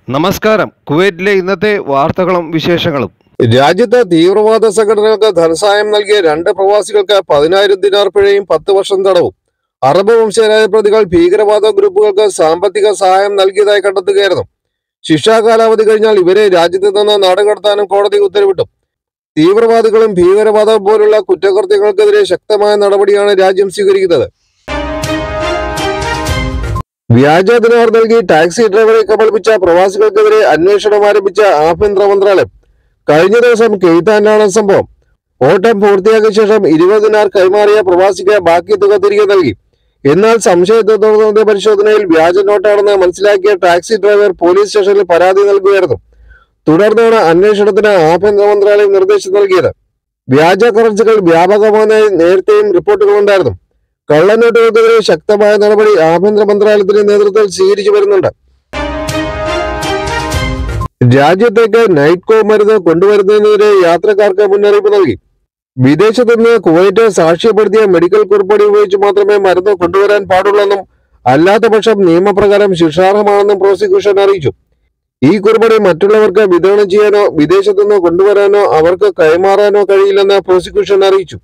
നമസ്കാരം കുവൈറ്റിലെ ഇന്നത്തെ വാർത്തകളും വിശേഷങ്ങളും രാജ്യത്തെ തീവ്രവാദ സംഘടനകൾക്ക് ധനസഹായം നൽകിയ രണ്ട് പ്രവാസികൾക്ക് പതിനായിരം ദിനാർ പിഴയും പത്ത് വർഷം തടവും അറബ് വംശജരായ പ്രതികൾ ഭീകരവാദ ഗ്രൂപ്പുകൾക്ക് സാമ്പത്തിക സഹായം നൽകിയതായി കണ്ടെത്തുകയായിരുന്നു ശിക്ഷാ കാലാവധി കഴിഞ്ഞാൽ ഇവരെ രാജ്യത്ത് നിന്ന് നാടുകടത്താനും കോടതി ഉത്തരവിട്ടു തീവ്രവാദികളും ഭീകരവാദവും പോലുള്ള കുറ്റകൃത്യങ്ങൾക്കെതിരെ ശക്തമായ നടപടിയാണ് രാജ്യം സ്വീകരിക്കുന്നത് വ്യാജ ദിനാർ നൽകി ടാക്സി ഡ്രൈവറെ കബളിപ്പിച്ച പ്രവാസികൾക്കെതിരെ അന്വേഷണം ആരംഭിച്ച ആഭ്യന്തര മന്ത്രാലയം കഴിഞ്ഞ ദിവസം കെയ്ത്താനിലാണ് സംഭവം ഓട്ടം പൂർത്തിയാക്കിയ ശേഷം ഇരുപത് ദിനാർ കൈമാറിയ പ്രവാസിക്ക് ബാക്കി തുക തിരികെ നൽകി എന്നാൽ സംശയത്തെ തുടർന്ന പരിശോധനയിൽ വ്യാജ നോട്ടാണെന്ന് മനസ്സിലാക്കിയ ടാക്സി ഡ്രൈവർ പോലീസ് സ്റ്റേഷനിൽ പരാതി നൽകുകയായിരുന്നു തുടർന്നാണ് അന്വേഷണത്തിന് ആഭ്യന്തര മന്ത്രാലയം നിർദ്ദേശം നൽകിയത് വ്യാജ കറൻസികൾ വ്യാപകമായി നേരത്തെയും റിപ്പോർട്ടുകളുണ്ടായിരുന്നു കള്ളനോട്ടുകൾക്കെതിരെ ശക്തമായ നടപടി ആഭ്യന്തര മന്ത്രാലയത്തിന്റെ നേതൃത്വത്തിൽ സ്വീകരിച്ചു വരുന്നുണ്ട് രാജ്യത്തേക്ക് നൈറ്റ് കോ മരുന്ന് കൊണ്ടുവരുന്നതിനെതിരെ യാത്രക്കാർക്ക് മുന്നറിയിപ്പ് നൽകി വിദേശത്ത് നിന്ന് കുവൈറ്റ് സാക്ഷ്യപ്പെടുത്തിയ മെഡിക്കൽ കുറിപ്പടി ഉപയോഗിച്ച് മാത്രമേ മരുന്ന് കൊണ്ടുവരാൻ പാടുള്ളെന്നും അല്ലാത്ത പക്ഷം നിയമപ്രകാരം ശിക്ഷാർഹമാണെന്നും പ്രോസിക്യൂഷൻ അറിയിച്ചു ഈ കുറിപ്പടി മറ്റുള്ളവർക്ക് വിതരണം ചെയ്യാനോ വിദേശത്തു നിന്ന് കൊണ്ടുവരാനോ അവർക്ക് കൈമാറാനോ കഴിയില്ലെന്ന് പ്രോസിക്യൂഷൻ അറിയിച്ചു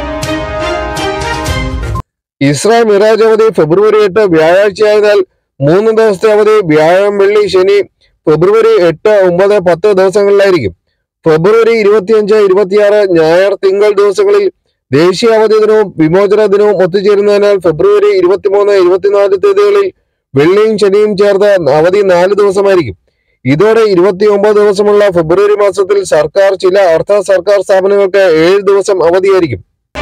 ഇസ്രായേൽ മിറാജ് അവധി ഫെബ്രുവരി എട്ട് വ്യാഴാഴ്ചയായതിനാൽ മൂന്ന് ദിവസത്തെ അവധി വ്യാഴം വെള്ളി ശനി ഫെബ്രുവരി എട്ട് ഒമ്പത് പത്ത് ദിവസങ്ങളിലായിരിക്കും ഫെബ്രുവരി ഇരുപത്തിയഞ്ച് ഇരുപത്തിയാറ് ഞായർ തിങ്കൾ ദിവസങ്ങളിൽ ദേശീയ അവധി ദിനവും വിമോചന ദിനവും ഒത്തുചേരുന്നതിനാൽ ഫെബ്രുവരി ഇരുപത്തിമൂന്ന് ഇരുപത്തിനാല് തീയതികളിൽ വെള്ളിയും ശനിയും ചേർത്ത് അവധി നാല് ദിവസമായിരിക്കും ഇതോടെ ഇരുപത്തി ഒമ്പത് ദിവസമുള്ള ഫെബ്രുവരി മാസത്തിൽ സർക്കാർ ചില അർദ്ധ സർക്കാർ സ്ഥാപനങ്ങൾക്ക് ഏഴ് ദിവസം അവധിയായിരിക്കും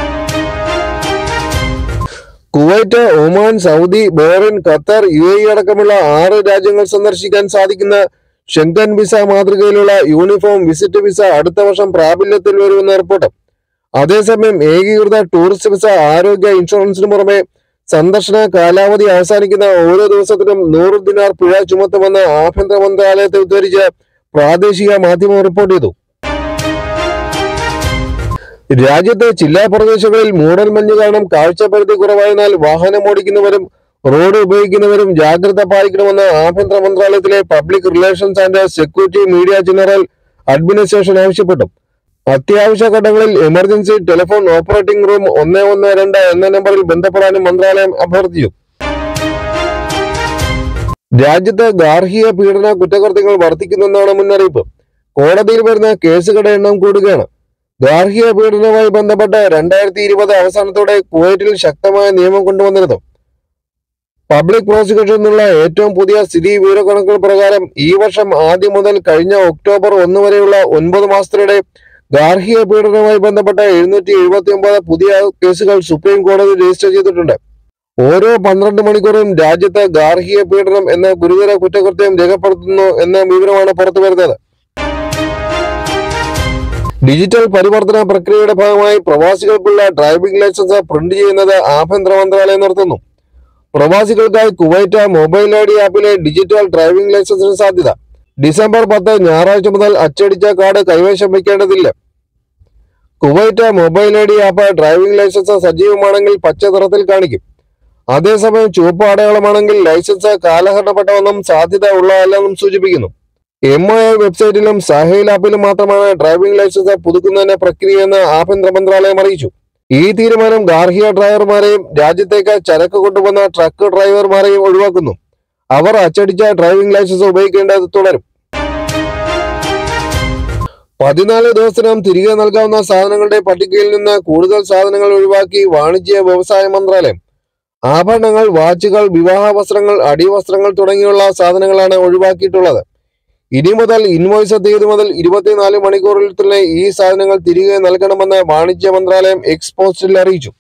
Kuwait Oman Saudi Bahrain Qatar U A അടക്കമുള്ള ആറ് രാജ്യങ്ങൾ സന്ദർശിക്കാൻ സാധിക്കുന്ന ഷെങ്കൻ വിസ മാതൃകയിലുള്ള യൂണിഫോം വിസിറ്റ് വിസ അടുത്ത വർഷം പ്രാബല്യത്തിൽ വരുമെന്ന റിപ്പോർട്ട് അതേസമയം ഏകീകൃത ടൂറിസ്റ്റ് വിസ ആരോഗ്യ ഇൻഷുറൻസിന് പുറമെ സന്ദർശന കാലാവധി അവസാനിക്കുന്ന ഓരോ ദിവസത്തിനും നൂറ് ദിനാർ പിഴ ചുമത്തുമെന്ന് ആഭ്യന്തര മന്ത്രാലയത്തെ ഉദ്ധരിച്ച് പ്രാദേശിക മാധ്യമം റിപ്പോർട്ട് ചെയ്തു രാജ്യത്തെ ജില്ലാ പ്രദേശങ്ങളിൽ മൂടൽമഞ്ഞ് കാരണം കാഴ്ചപരിധി കുറവായതിനാൽ വാഹനം ഓടിക്കുന്നവരും റോഡ് ഉപയോഗിക്കുന്നവരും ജാഗ്രത പാലിക്കണമെന്ന് ആഭ്യന്തര മന്ത്രാലയത്തിലെ public relations and security media general administration ആവശ്യപ്പെട്ടു അത്യാവശ്യ ഘട്ടങ്ങളിൽ എമർജൻസി ടെലിഫോൺ ഓപ്പറേറ്റിംഗ് റൂം ഒന്ന് ഒന്ന് രണ്ട് എന്ന നമ്പറിൽ ബന്ധപ്പെടാനും മന്ത്രാലയം അഭ്യർത്ഥിച്ചു രാജ്യത്ത് ഗാർഹിക പീഡന കുറ്റകൃത്യങ്ങൾ വർദ്ധിക്കുന്നെന്നാണ് മുന്നറിയിപ്പ് കോടതിയിൽ വരുന്ന കേസുകളുടെ എണ്ണം കൂടുകയാണ് ഗാർഹിക പീഡനവുമായി ബന്ധപ്പെട്ട് രണ്ടായിരത്തി ഇരുപത് അവസാനത്തോടെ കുവൈറ്റിൽ ശക്തമായ നിയമം കൊണ്ടുവന്നിരുന്നു പബ്ലിക് പ്രോസിക്യൂഷൻ എന്നുള്ള ഏറ്റവും പുതിയ സ്ഥിതി വിവരക്കണക്കുകൾ പ്രകാരം ഈ വർഷം ആദ്യം മുതൽ കഴിഞ്ഞ ഒക്ടോബർ ഒന്ന് വരെയുള്ള ഒൻപത് മാസത്തിനിടെ ഗാർഹിക പീഡനവുമായി ബന്ധപ്പെട്ട എഴുന്നൂറ്റി എഴുപത്തി ഒമ്പത് പുതിയ കേസുകൾ സുപ്രീം കോടതി രജിസ്റ്റർ ചെയ്തിട്ടുണ്ട് ഓരോ പന്ത്രണ്ട് മണിക്കൂറും രാജ്യത്ത് ഗാർഹിക പീഡനം എന്ന ഗുരുതര കുറ്റകൃത്യം രേഖപ്പെടുത്തുന്നു എന്ന വിവരമാണ് പുറത്തുവരുന്നത് ഡിജിറ്റൽ പരിവർത്തന പ്രക്രിയയുടെ ഭാഗമായി പ്രവാസികൾക്കുള്ള ഡ്രൈവിംഗ് ലൈസൻസ് പ്രിന്റ് ചെയ്യുന്നത് ആഭ്യന്തര മന്ത്രാലയം നടത്തുന്നു പ്രവാസികൾക്കായി കുവൈറ്റ് മൊബൈൽ ഐ ഡി ആപ്പിലെ ഡിജിറ്റൽ ഡ്രൈവിംഗ് ലൈസൻസിന് സാധ്യത ഡിസംബർ പത്ത് ഞായറാഴ്ച മുതൽ അച്ചടിച്ച കാർഡ് കൈവശം വയ്ക്കേണ്ടതില്ല Kuwait mobile I D app driving licence സജീവമാണെങ്കിൽ പച്ച നിറത്തിൽ കാണിക്കും അതേസമയം ചുവപ്പ് അടയാളമാണെങ്കിൽ ലൈസൻസ് കാലഹരണപ്പെട്ടവെന്നും സാധ്യത ഉള്ളതല്ലെന്നും സൂചിപ്പിക്കുന്നു എം ഐ വെബ്സൈറ്റിലും സഹേൽ ആപ്പിലും മാത്രമാണ് ഡ്രൈവിംഗ് ലൈസൻസ് പുതുക്കുന്നതിന് പ്രക്രിയയെന്ന് ആഭ്യന്തര മന്ത്രാലയം അറിയിച്ചു ഈ തീരുമാനം ഗാർഹിക ഡ്രൈവർമാരെയും രാജ്യത്തേക്ക് ചരക്ക് കൊണ്ടുവന്ന ട്രക്ക് ഡ്രൈവർമാരെയും ഒഴിവാക്കുന്നു അവർ അച്ചടിച്ച ഡ്രൈവിംഗ് ലൈസൻസ് ഉപയോഗിക്കേണ്ടത് തുടരും പതിനാല് ദിവസത്തിനകം തിരികെ നൽകാവുന്ന സാധനങ്ങളുടെ പട്ടികയിൽ നിന്ന് കൂടുതൽ സാധനങ്ങൾ ഒഴിവാക്കി വാണിജ്യ വ്യവസായ മന്ത്രാലയം ആഭരണങ്ങൾ വാച്ചുകൾ വിവാഹ വസ്ത്രങ്ങൾ അടിവസ്ത്രങ്ങൾ തുടങ്ങിയുള്ള സാധനങ്ങളാണ് ഒഴിവാക്കിയിട്ടുള്ളത് ഇനി മുതൽ ഇൻവോയ്സ് തീയതി മുതൽ ഇരുപത്തിനാല് മണിക്കൂറിൽ തന്നെ ഈ സാധനങ്ങൾ തിരികെ നൽകണമെന്ന് വാണിജ്യ മന്ത്രാലയം എക്സ് പോസ്റ്റിൽ അറിയിച്ചു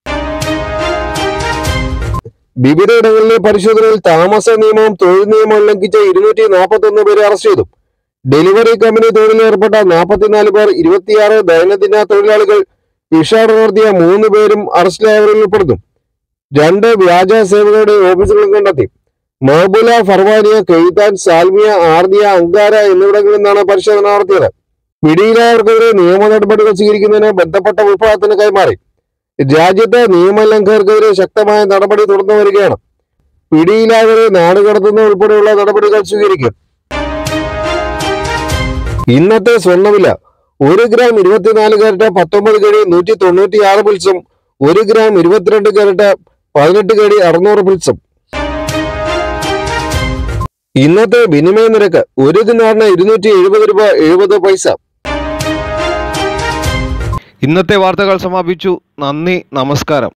വിവിധയിടങ്ങളിലെ പരിശോധനയിൽ താമസ നിയമവും തൊഴിൽ നിയമവും ലംഘിച്ച ഇരുന്നൂറ്റി നാൽപ്പത്തി ഒന്ന് പേരെ അറസ്റ്റ് ചെയ്തു ഡെലിവറി കമ്പനി തൊഴിലിൽ ഏർപ്പെട്ട നാൽപ്പത്തിനാല് പേർ ഇരുപത്തിയാറ് ദൈനംദിന തൊഴിലാളികൾ പിഷാർ നടത്തിയ മൂന്ന് പേരും അറസ്റ്റിലായവരിൽ ഉൾപ്പെടുന്നു രണ്ട് വ്യാജ സേവകരുടെ ഓഫീസുകളും കണ്ടെത്തി Mahboula Farwaniya Khaitan Salmiya Ardiya Angara എന്നിവിടങ്ങളിൽ നിന്നാണ് പരിശോധന നടത്തിയത് പിടിയിലായവർക്കെതിരെ നിയമ നടപടികൾ സ്വീകരിക്കുന്നതിന് ബന്ധപ്പെട്ട വിഭാഗത്തിന് കൈമാറി രാജ്യത്തെ നിയമലംഘകർക്കെതിരെ ശക്തമായ നടപടി തുടർന്നു വരികയാണ് പിടിയിലായവരെ നാടുകടത്തുന്ന ഉൾപ്പെടെയുള്ള നടപടികൾ സ്വീകരിക്കും ഇന്നത്തെ സ്വർണ്ണവില ഒരു ഗ്രാം ഇരുപത്തിനാല് കാരറ്റ് പത്തൊമ്പത് കടി നൂറ്റി തൊണ്ണൂറ്റി ആറ് പിൽസും ഒരു ഗ്രാം ഇരുപത്തിരണ്ട് കാരറ്റ് പതിനെട്ട് കടി അറുന്നൂറ് പിൽസും ഇന്നത്തെ വിനിമയ നിരക്ക് ഒരു ദിനാറിന് ഇരുന്നൂറ്റി എഴുപത് രൂപ എഴുപത് പൈസ ഇന്നത്തെ വാർത്തകൾ സമാപിച്ചു നന്ദി നമസ്കാരം